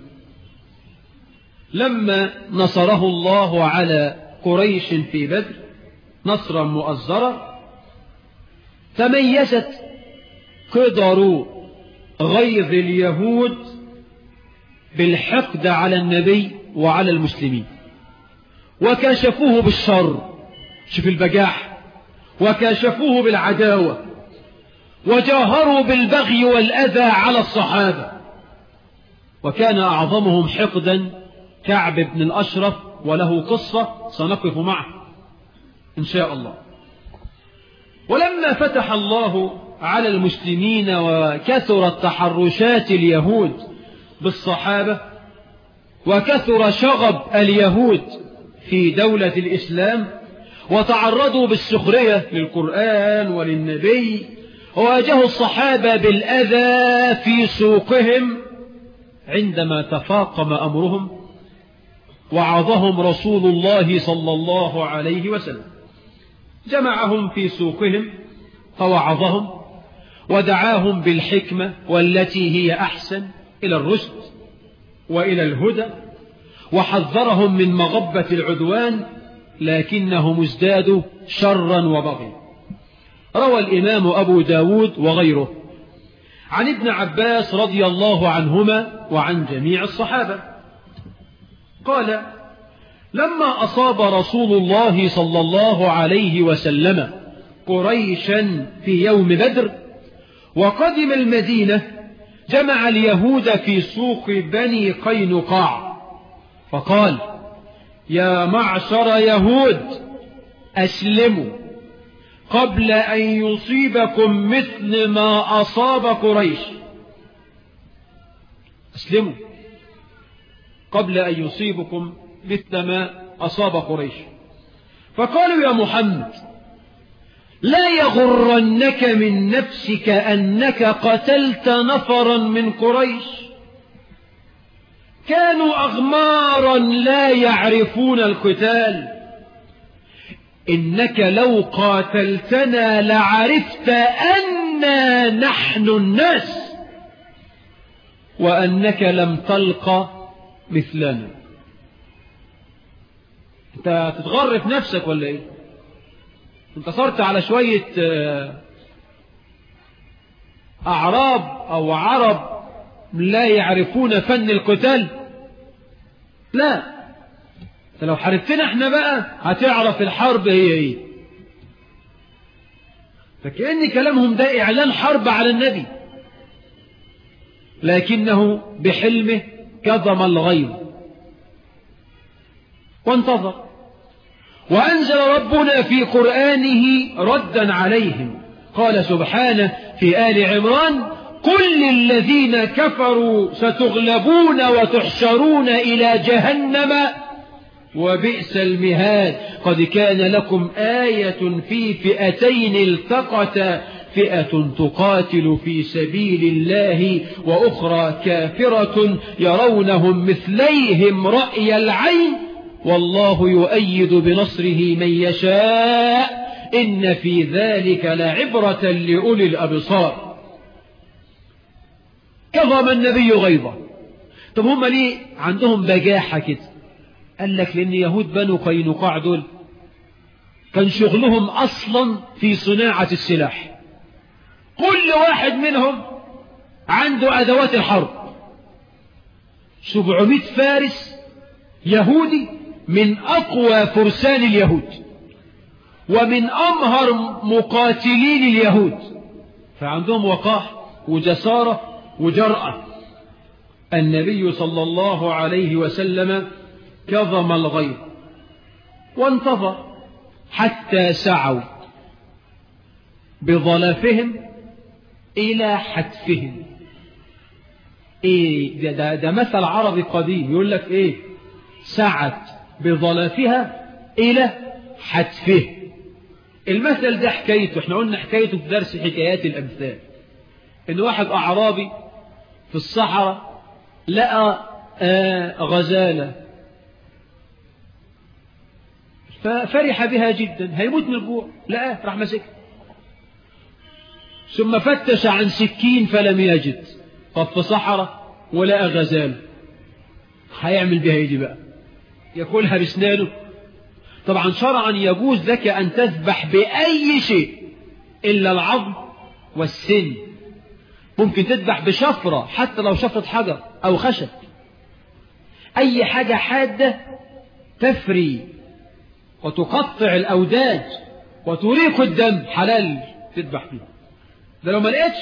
لما نصره الله على قريش في بدر نصرا مؤزرا تميزت قدر غيظ اليهود بالحقد على النبي وعلى المسلمين وكاشفوه بالشر شوف البجاح وكاشفوه بالعداوة وجاهروا بالبغي والأذى على الصحابة وكان أعظمهم حقدا كعب بن الأشرف وله قصة سنقف معه إن شاء الله ولما فتح الله على المسلمين وكثرت تحرشات اليهود بالصحابة وكثر شغب اليهود في دولة الإسلام وتعرضوا بالسخرية للقرآن وللنبي وواجهوا الصحابة بالأذى في سوقهم عندما تفاقم أمرهم وعظهم رسول الله صلى الله عليه وسلم جمعهم في سوقهم فوعظهم ودعاهم بالحكمة والتي هي أحسن إلى الرشد وإلى الهدى وحذرهم من مغبة العدوان لكنهم ازدادوا شرا وبغيا روى الإمام أبو داود وغيره عن ابن عباس رضي الله عنهما وعن جميع الصحابة قال لما أصاب رسول الله صلى الله عليه وسلم قريشا في يوم بدر وقدم المدينة جمع اليهود في سوق بني قينقاع فقال يا معشر يهود أسلموا قبل أن يصيبكم مثل ما أصاب قريش أسلموا قبل أن يصيبكم مثل ما أصاب قريش فقالوا يا محمد لا يغرنك من نفسك أنك قتلت نفرا من قريش كانوا أغمارا لا يعرفون القتال إنك لو قاتلتنا لعرفت أنا نحن الناس وأنك لم تلق مثلنا انت تتغر في نفسك ولا ايه انتصرت على شوية أعراب أو عرب لا يعرفون فن القتال لا لو حاربتنا احنا بقى هتعرف الحرب هي ايه فكأن كلامهم ده إعلان حرب على النبي لكنه بحلمه كظم الغيظ وانتظر وأنزل ربنا في قرآنه ردا عليهم قال سبحانه في آل عمران قل للذين كفروا ستغلبون وتحشرون إلى جهنم وبئس المهاد قد كان لكم آية في فئتين التقتا فئة تقاتل في سبيل الله وأخرى كافرة يرونهم مثليهم رأي العين والله يؤيد بنصره من يشاء إن في ذلك لعبرة لأولي الأبصار كظم النبي غيظا طب هم ليه عندهم بجاحة كده قال لك لأن يهود بنو قينقاع دول كان شغلهم أصلا في صناعة السلاح كل واحد منهم عنده أدوات الحرب سبعمائة فارس يهودي من أقوى فرسان اليهود ومن أمهر مقاتلين اليهود فعندهم وقاح وجسارة وجرأة النبي صلى الله عليه وسلم كظم الغيظ وانتظر حتى سعوا بظلفهم إلى حتفهم إيه ده, ده, ده مثل عربي قديم يقول لك إيه سعت بظلافها إلى حتفه المثل ده حكايته احنا قلنا حكايته في درس حكايات الأمثال إن واحد أعرابي في الصحراء لقى آه غزالة ففرح بها جدا هيموت من الجوع لقاه راح ماسكها ثم فتش عن سكين فلم يجد طب في صحراء ولقى غزال هيعمل بها ايه دي بقى ياكلها بسنانه طبعا شرعا يجوز لك أن تذبح بأي شيء إلا العظم والسن ممكن تذبح بشفرة حتى لو شفرة حجر أو خشب أي حاجة حادة تفري وتقطع الأوداج وتريق الدم حلال تذبح فيه ده لو ما لقيتش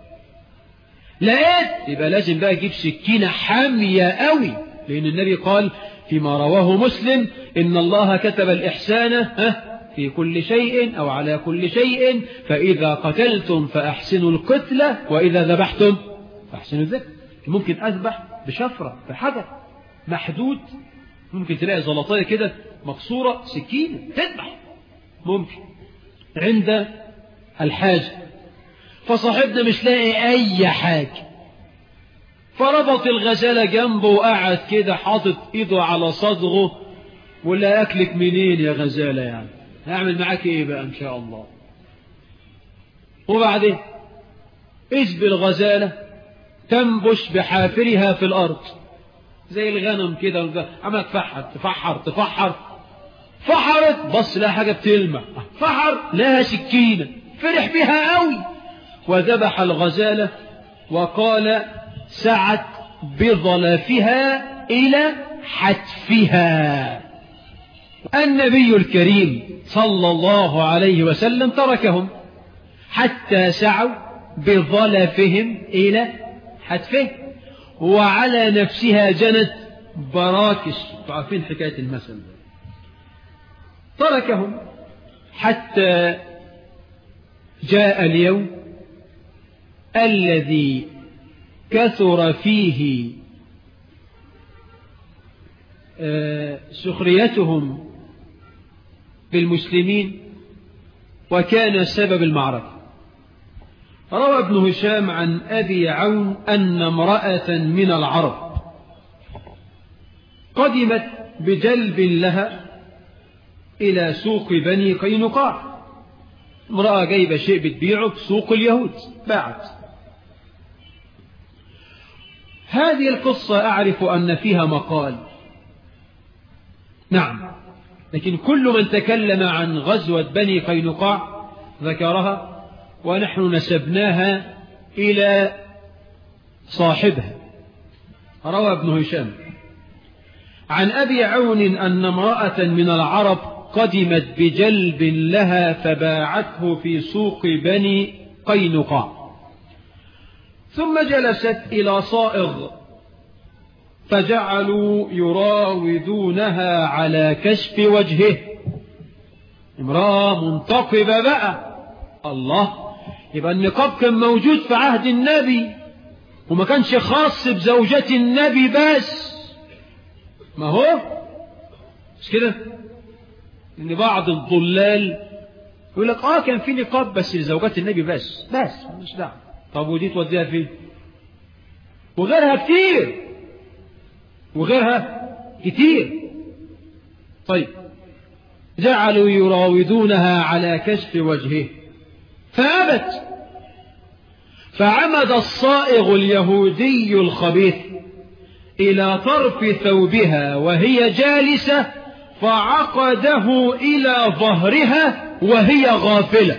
لقيت يبقى لازم بقى تجيب سكينة حامية قوي لأن النبي قال فيما رواه مسلم إن الله كتب الإحسان في كل شيء أو على كل شيء فإذا قتلتم فأحسنوا القتلة وإذا ذبحتم فأحسنوا الذبح ممكن أذبح بشفرة بحجر محدود ممكن تلاقي زلطاية كده مكسورة سكينة تذبح ممكن عند الحاجة فصاحبنا مش لاقي أي حاجة فربط الغزالة جنبه وقعد كده حاطط ايده على صدغه ولا أكلك منين يا غزالة يعني هعمل معاك ايه بقى ان شاء الله وبعدين اذ بالغزالة تنبش بحافرها في الأرض زي الغنم كده عمال تفحر تفحر تفحر فحرت بص لها حاجة بتلمع فحر لها سكينة فرح بها قوي وذبح الغزالة وقال سعت بظلافها إلى حتفها النبي الكريم صلى الله عليه وسلم تركهم حتى سعوا بظلفهم إلى حتفه وعلى نفسها جنت براكش تعرفين حكاية المثل تركهم حتى جاء اليوم الذي كثر فيه سخريتهم بالمسلمين وكان سبب المعركة روى ابن هشام عن أبي عون أن امرأة من العرب قدمت بجلب لها إلى سوق بني قينقاع امرأة جايبة شيء بتبيعه في سوق اليهود باعت هذه القصة أعرف أن فيها مقال نعم لكن كل من تكلم عن غزوة بني قينقاع ذكرها ونحن نسبناها إلى صاحبها روى ابن هشام عن أبي عون أن امرأة من العرب قدمت بجلب لها فباعته في سوق بني قينقاع ثم جلست إلى صائغ فجعلوا يراودونها على كشف وجهه امرأة منتقبة بقى الله يبقى النقاب كان موجود في عهد النبي وما كانش خاص بزوجة النبي بس ما هو مش كده ان بعض الضلال يقول لك اه كان في نقاب بس لزوجات النبي بس بس مش دعوه طب ودي توديها فين وغيرها كتير وغيرها كتير طيب جعلوا يراودونها على كشف وجهه فأبت فعمد الصائغ اليهودي الخبيث إلى طرف ثوبها وهي جالسة فعقده إلى ظهرها وهي غافلة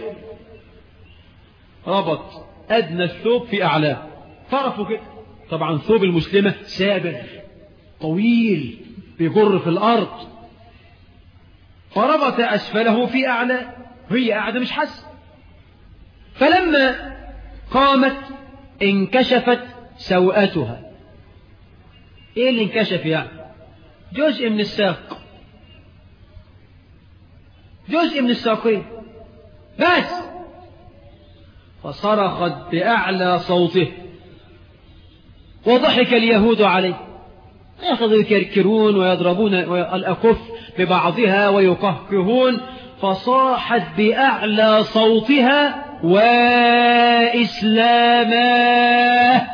ربط أدنى الثوب في أعلاه طرفه كده طبعا ثوب المسلمة سابغ طويل بيجر في الأرض فربط أسفله في أعلى هي قاعدة مش حاسة فلما قامت انكشفت سوءتها ايه اللي انكشف يعني جزء من الساق جزء من الساقين بس فصرخت بأعلى صوته وضحك اليهود عليه يأخذوا يكركرون ويضربون الأكف ببعضها ويقهقهون فصاحت بأعلى صوتها وإسلاماه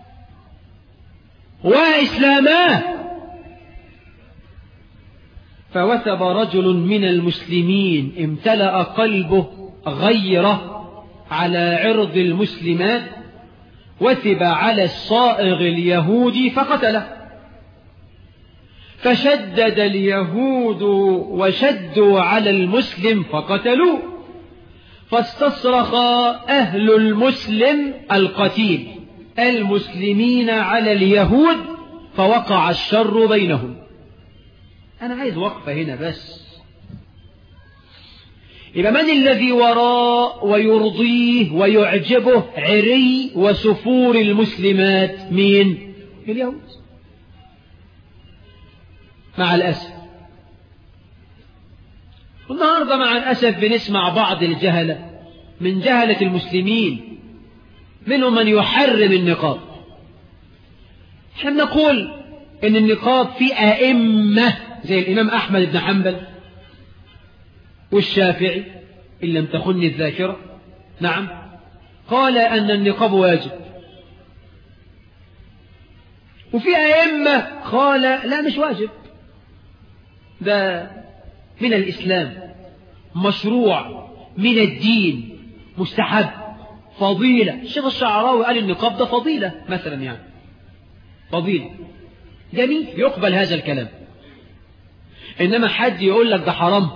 وإسلاماه فوثب رجل من المسلمين امتلأ قلبه غيره على عرض المسلمات وثب على الصائغ اليهودي فقتله فشدد اليهود وشدوا على المسلم فقتلوه فاستصرخ أهل المسلم القتيل المسلمين على اليهود فوقع الشر بينهم أنا عايز وقفة هنا بس يبقى من الذي وراء ويرضيه ويعجبه عري وسفور المسلمات مين اليهود مع الأسف والنهاردة مع الأسف بنسمع بعض الجهلة من جهلة المسلمين منهم من يحرم النقاب احنا نقول ان النقاب في أئمة زي الإمام أحمد بن حنبل والشافعي إن لم تخن الذاكرة نعم قال أن النقاب واجب وفي أئمة قال لا مش واجب ده من الإسلام مشروع من الدين مستحب فضيلة الشيخ الشعراوي قال النقاب ده فضيلة مثلا يعني فضيلة جميل يقبل هذا الكلام إنما حد يقول لك ده حرام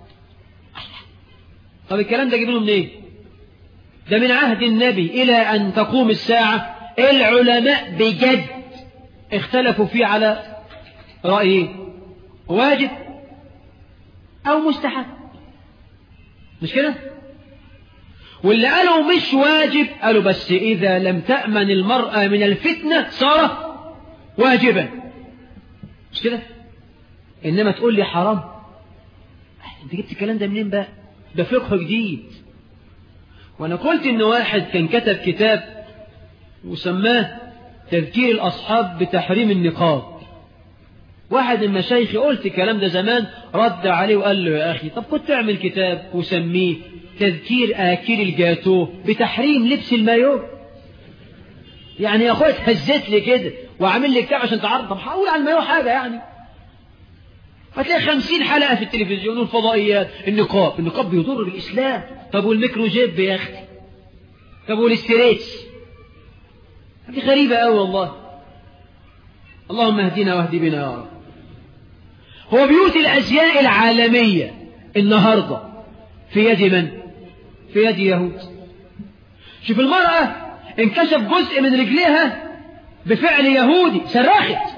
طب الكلام ده جيبينه منين إيه؟ ده من عهد النبي إلى أن تقوم الساعة العلماء بجد اختلفوا فيه على رأيه واجب أو مستحب مش كده واللي قالوا مش واجب قالوا بس إذا لم تأمن المرأة من الفتنة صار واجبا مش كده إنما تقول لي حرام انت جبت الكلام ده منين بقى ده فقه جديد وانا قلت ان واحد كان كتب كتاب وسماه تذكير الاصحاب بتحريم النقاب واحد من مشايخي قلت الكلام ده زمان رد عليه وقال له يا اخي طب كنت تعمل كتاب وسميه تذكير اكل الجاتو بتحريم لبس المايو يعني يا اخويا اتهزت لي كده وعامل لي كتاب عشان تعرف طب هقول على المايو حاجه يعني هتلاقي خمسين حلقة في التلفزيون والفضائيات النقاب النقاب بيضر بالإسلام طب والميكرو جيب يا أختي طب والاستريتش دي غريبة أوي والله اللهم اهدنا واهد بنا يا رب هو بيوت الأزياء العالمية النهاردة في يد من؟ في يد يهود شوف المرأة انكشف جزء من رجليها بفعل يهودي صرخت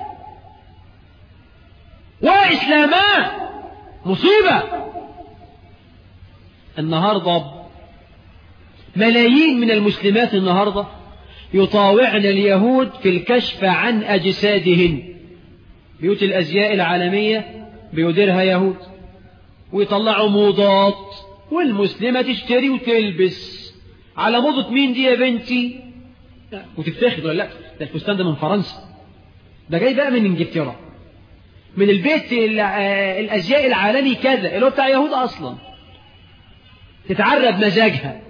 وإسلاما مصيبة النهاردة ملايين من المسلمات النهاردة يطاوعن اليهود في الكشف عن أجسادهن بيوت الأزياء العالمية بيديرها يهود ويطلعوا موضات والمسلمة تشتري وتلبس على موضة مين دي يا بنتي وتفتخر ولا لا ده الفستان ده من فرنسا ده جاي بقى من انجلترا من البيت الأزياء العالمي كذا اللي هو بتاع يهود أصلا تتعرب مزاجها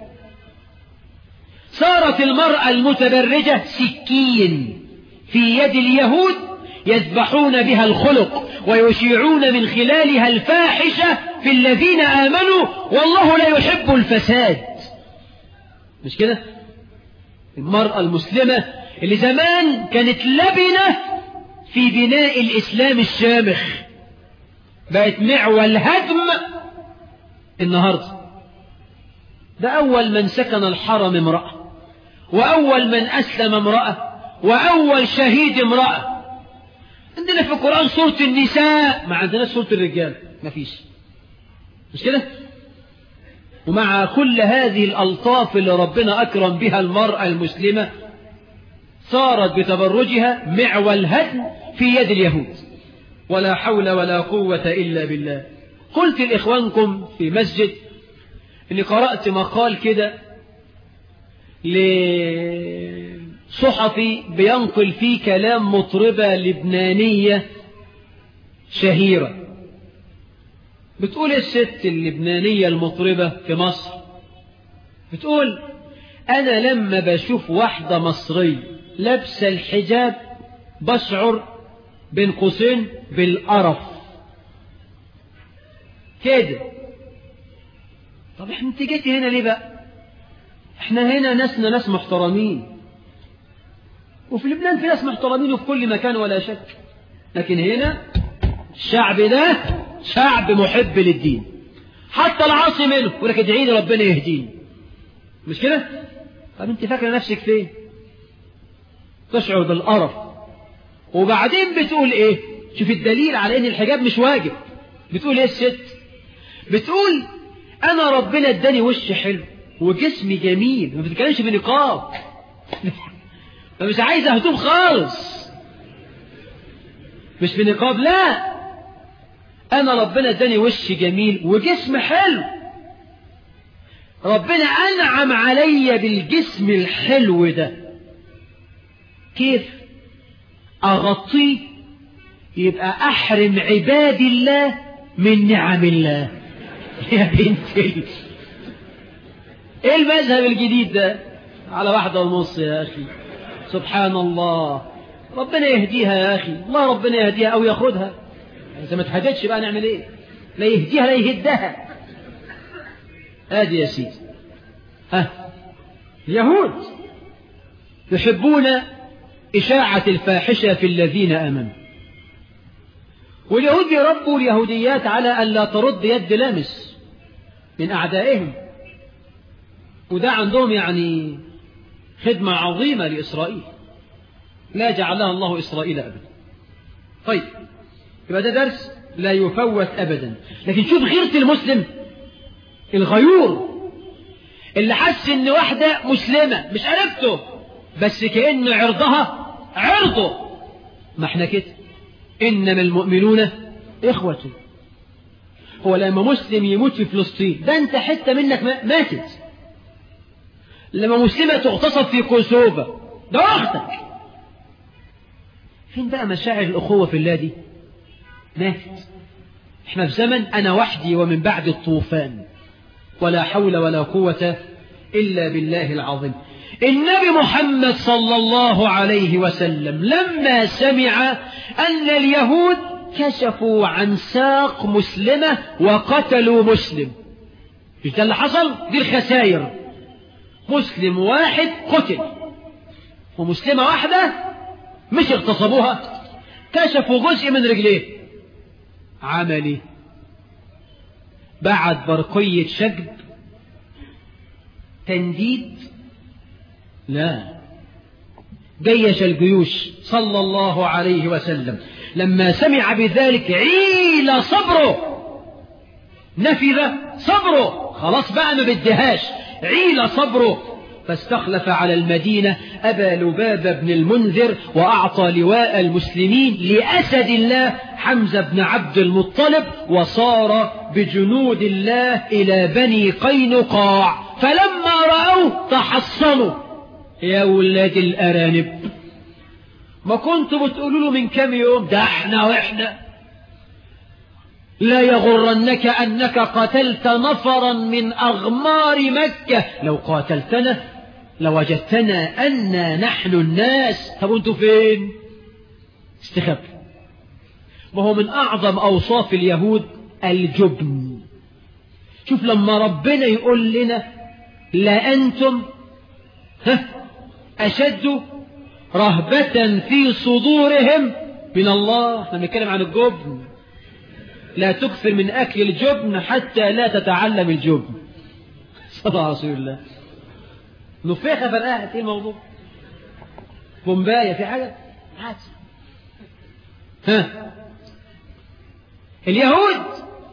صارت المرأة المتبرجة سكين في يد اليهود يذبحون بها الخلق ويشيعون من خلالها الفاحشة في الذين آمنوا والله لا يحب الفساد مش كده المرأة المسلمة اللي زمان كانت لبنة في بناء الإسلام الشامخ بقت معول هدم النهاردة ده أول من سكن الحرم امرأة وأول من أسلم امرأة وأول شهيد امرأة عندنا في القرآن سورة النساء ما عندناش سورة الرجال ما فيش مش كده ومع كل هذه الألطاف اللي ربنا أكرم بها المرأة المسلمة صارت بتبرجها معول هدم في يد اليهود ولا حول ولا قوة إلا بالله قلت لإخوانكم في مسجد إني قرأت مقال كده لصحفي بينقل فيه كلام مطربة لبنانية شهيرة بتقول الست اللبنانية المطربة في مصر بتقول أنا لما بشوف واحدة مصرية لابسة الحجاب بشعر بين قوسين بالقرف كده طب احنا انت جيتي هنا ليه بقى احنا هنا ناسنا ناس محترمين وفي لبنان في ناس محترمين وفي كل مكان ولا شك لكن هنا الشعب ده شعب محب للدين حتى العاصي منه يقول لك ادعي لي ربنا يهديني مش كده طب انت فاكره نفسك فين تشعر بالقرف وبعدين بتقول ايه شوف الدليل على ان الحجاب مش واجب بتقول ايه الست بتقول انا ربنا اداني وش حلو وجسمي جميل ما بتتكلمش بنقاب فمش عايزه هدوم خالص مش بنقاب لا انا ربنا اداني وش جميل وجسم حلو ربنا انعم علي بالجسم الحلو ده كيف اغطيه يبقى احرم عباد الله من نعم الله يا بنتي ايه المذهب الجديد ده على واحدة ونص يا اخي سبحان الله ربنا يهديها يا اخي الله ربنا يهديها او ياخدها اذا ما اتهدتش بقى نعمل ايه لا يهديها لا يهدها ادي يا سيدي ها اليهود يحبون إشاعة الفاحشة في الذين آمنوا واليهود يربوا اليهوديات على أن لا ترد يد لامس من أعدائهم وده عندهم يعني خدمة عظيمة لإسرائيل لا جعلها الله إسرائيل أبدا طيب يبقى ده درس لا يفوت أبدا لكن شوف غيرة المسلم الغيور اللي حس ان واحدة مسلمة مش عرفته بس كأن عرضها عرضه ما احنا كده إنما المؤمنون إخوة هو لما مسلم يموت في فلسطين ده انت حتة منك ماتت لما مسلمة تغتصب في كوسوفا ده أختك فين بقى مشاعر الأخوة في الله دي ماتت احنا في زمن أنا وحدي ومن بعد الطوفان ولا حول ولا قوة إلا بالله العظيم النبي محمد صلى الله عليه وسلم لما سمع أن اليهود كشفوا عن ساق مسلمة وقتلوا مسلم مش ده اللي حصل دي الخسائر مسلم واحد قتل ومسلمة واحدة مش اغتصبوها كشفوا جزء من رجليه عملي بعد برقية شجب تنديد لا جيش الجيوش صلى الله عليه وسلم لما سمع بذلك عيل صبره نفذ صبره خلاص بقى ما بدهاش عيل صبره فاستخلف على المدينة أبا لباب بن المنذر وأعطى لواء المسلمين لأسد الله حمزة بن عبد المطلب وصار بجنود الله إلى بني قينقاع فلما رأوه تحصنوا يا ولاد الأرانب ما كنتوا بتقولوا له من كام يوم ده احنا واحنا لا يغرنك أنك قتلت نفرا من أغمار مكة لو قاتلتنا لوجدتنا أنا نحن الناس طب انتوا فين استخب ما هو من أعظم أوصاف اليهود الجبن شوف لما ربنا يقول لنا لا أنتم ها أشد رهبة في صدورهم من الله احنا بنتكلم عن الجبن لا تكثر من أكل الجبن حتى لا تتعلم الجبن صلى الله عليه رسول الله نفخة فرقعت ايه الموضوع بومباية في حاجة عادي ها اليهود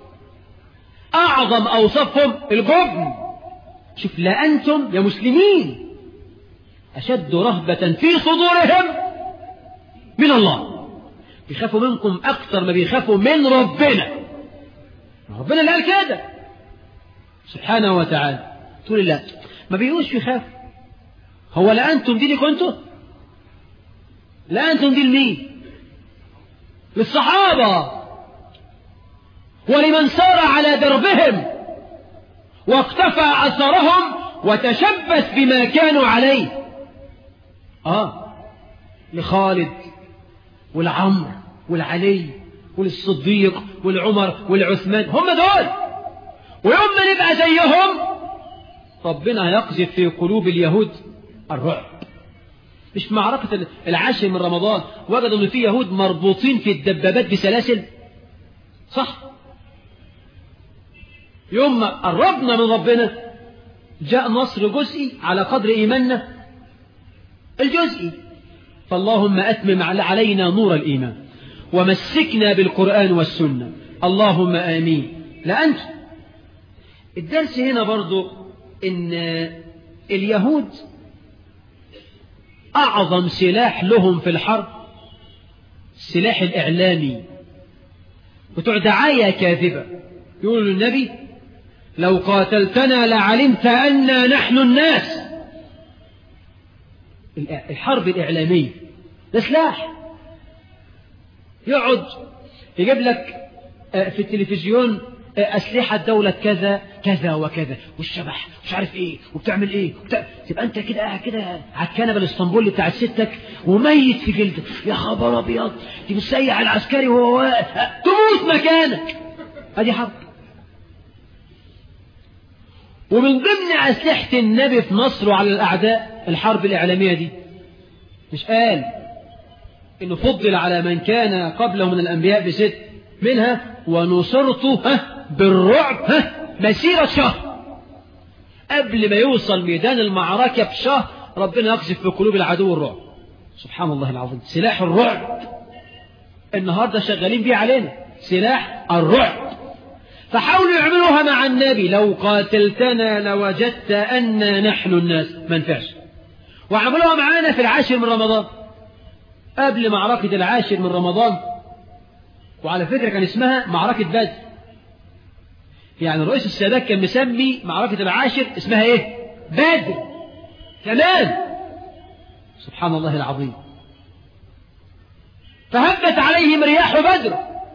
أعظم أوصافهم الجبن شوف لا أنتم يا مسلمين أشد رهبة في صدورهم من الله بيخافوا منكم أكثر ما بيخافوا من ربنا ربنا اللي قال كده سبحانه وتعالى تقول لا ما بيقولش يخاف هو لا أنتم دي اللي كنتوا لا أنتم دي لمين للصحابة ولمن سار على دربهم واقتفى أثرهم وتشبث بما كانوا عليه آه لخالد والعمر والعلي والصديق والعمر والعثمان هم دول ويوم ما نبقى زيهم ربنا هيقذف في قلوب اليهود الرعب مش معركة العاشر من رمضان وجدوا ان في يهود مربوطين في الدبابات بسلاسل صح يوم ما قربنا من ربنا جاء نصر جزئي على قدر إيماننا الجزئي فاللهم أتمم علينا نور الإيمان ومسكنا بالقرآن والسنة اللهم آمين لا أنت الدرس هنا برضو إن اليهود أعظم سلاح لهم في الحرب السلاح الإعلامي بتوع دعاية كاذبة يقول للنبي لو قاتلتنا لعلمت أنا نحن الناس الحرب الإعلامية ده سلاح يقعد يجيب لك في التلفزيون أسلحة دولة كذا كذا وكذا والشبح مش عارف إيه وبتعمل إيه وبتع... تبقى أنت كده قاعد كده على الكنبة الاسطنبولي بتاعت ستك وميت في جلدك يا خبر أبيض دي مسيح العسكري وهو واقف تموت مكانك هذه حرب ومن ضمن أسلحة النبي في نصره على الأعداء الحرب الإعلامية دي مش قال إنه فضل على من كان قبله من الأنبياء بست منها ونصرت ها بالرعب ها مسيرة شهر قبل ما يوصل ميدان المعركة بشهر ربنا يقذف في قلوب العدو الرعب سبحان الله العظيم سلاح الرعب النهاردة شغالين بيه علينا سلاح الرعب فحاولوا يعملوها مع النبي لو قاتلتنا لوجدت أن نحن الناس ما نفعش وعملوها معانا في العاشر من رمضان قبل معركة العاشر من رمضان وعلى فكرة كان اسمها معركة بدر يعني الرئيس السادات كان مسمي معركة العاشر اسمها ايه بدر كمان سبحان الله العظيم فهبت عليهم رياح بدر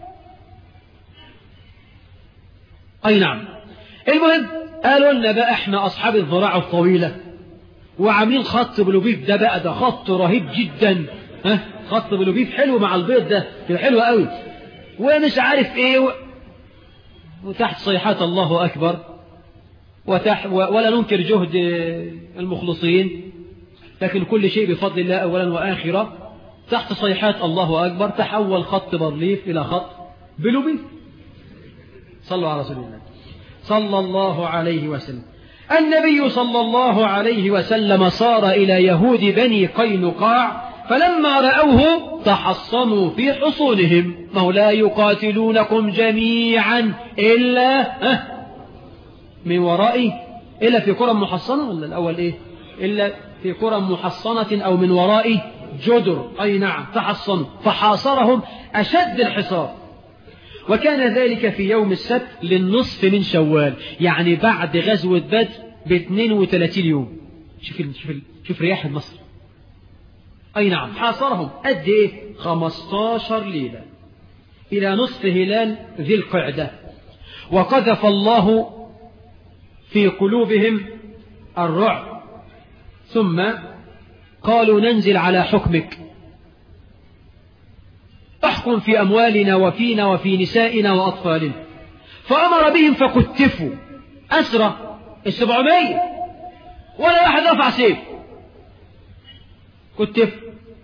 أي نعم المهم قالوا لنا بقى احنا أصحاب الذراع الطويلة وعاملين خط بلوبيف ده بقى ده خط رهيب جدا ها خط بلوبيف حلو مع البيض ده كده حلو قوي ومش عارف ايه و... وتحت صيحات الله أكبر وتح... ولا ننكر جهد المخلصين لكن كل شيء بفضل الله أولا وآخرا تحت صيحات الله أكبر تحول خط برليف إلى خط بلوبيف صلوا على رسول الله صلى الله عليه وسلم النبي صلى الله عليه وسلم صار إلى يهود بني قينقاع فلما رأوه تحصنوا في حصونهم ما لا يقاتلونكم جميعا إلا من ورائه إلا في قرى محصنة ولا الأول إيه إلا في قرى محصنة أو من وراء جدر أي نعم تحصنوا فحاصرهم أشد الحصار وكان ذلك في يوم السبت للنصف من شوال يعني بعد غزوة بدر ب 32 يوم شوف شوف شوف رياح مصر أي نعم حاصرهم قد إيه 15 ليلة إلى نصف هلال ذي القعدة وقذف الله في قلوبهم الرعب ثم قالوا ننزل على حكمك احكم في أموالنا وفينا وفي نسائنا وأطفالنا فأمر بهم فكتفوا أسرى السبعمية ولا واحد رفع سيف كتف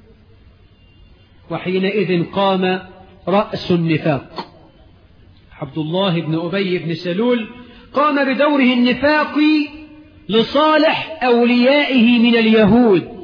وحينئذ قام رأس النفاق عبد الله بن أبي بن سلول قام بدوره النفاقي لصالح أوليائه من اليهود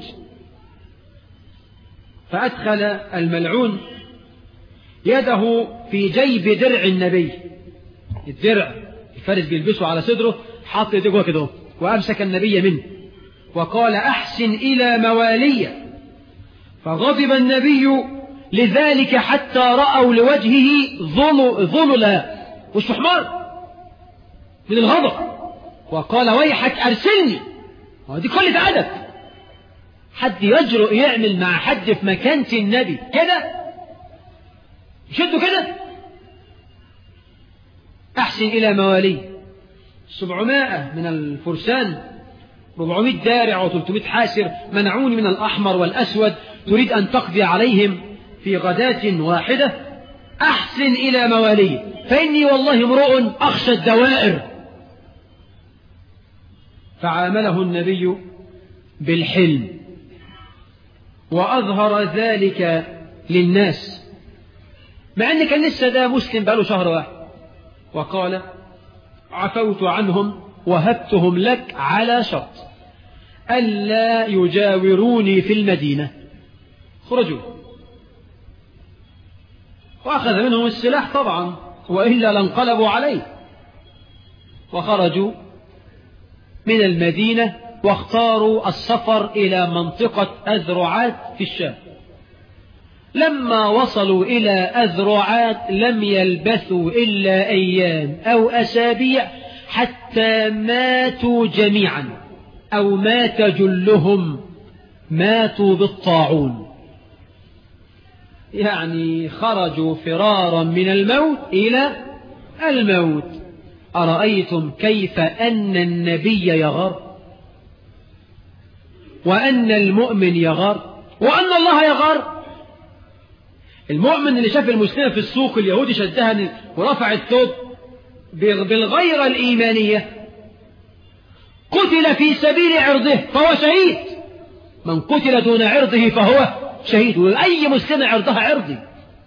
فأدخل الملعون يده في جيب درع النبي الدرع الفارس بيلبسه على صدره حط يده جوه كده وأمسك النبي منه وقال أحسن إلى موالي فغضب النبي لذلك حتى رأوا لوجهه ظللا وش حمار من الغضب وقال ويحك أرسلني دي كل أدب حد يجرؤ يعمل مع حد في مكانة النبي كده يشدوا كده أحسن إلى موالي سبعمائة من الفرسان 400 دارع و300 حاسر منعوني من الأحمر والأسود تريد أن تقضي عليهم في غداة واحدة أحسن إلى موالي فإني والله امرؤ أخشى الدوائر فعامله النبي بالحلم وأظهر ذلك للناس مع أن كان لسه ده مسلم بقاله شهر واحد وقال عفوت عنهم وهبتهم لك على شرط ألا يجاوروني في المدينة خرجوا وأخذ منهم السلاح طبعا وإلا لانقلبوا عليه وخرجوا من المدينة واختاروا السفر إلى منطقة أذرعات في الشام لما وصلوا إلى أذرعات لم يلبثوا إلا أيام أو أسابيع حتى ماتوا جميعا أو مات جلهم ماتوا بالطاعون يعني خرجوا فرارا من الموت إلى الموت أرأيتم كيف أن النبي يغار وأن المؤمن يغار وأن الله يغار المؤمن اللي شاف المسلمة في السوق اليهودي شدها ورفع الثوب بالغيرة الإيمانية قتل في سبيل عرضه فهو شهيد من قتل دون عرضه فهو شهيد وأي مسلم عرضها عرضي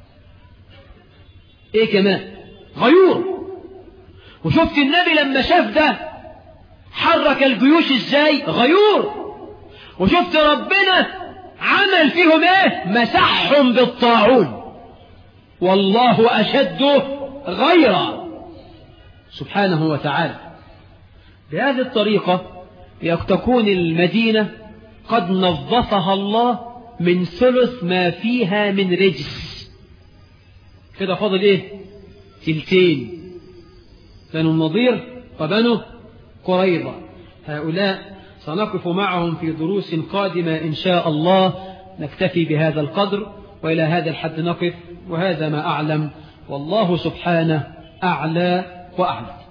ايه كمان غيور وشفت النبي لما شاف ده حرك الجيوش ازاي غيور وشفت ربنا عمل فيهم ايه مسحهم بالطاعون والله أشد غيرا سبحانه وتعالى بهذه الطريقة تكون المدينة قد نظفها الله من ثلث ما فيها من رجس كده فاضل ايه تلتين بنو النضير وبنو قريظة هؤلاء سنقف معهم في دروس قادمة إن شاء الله نكتفي بهذا القدر وإلى هذا الحد نقف وهذا ما أعلم والله سبحانه أعلى وأعلم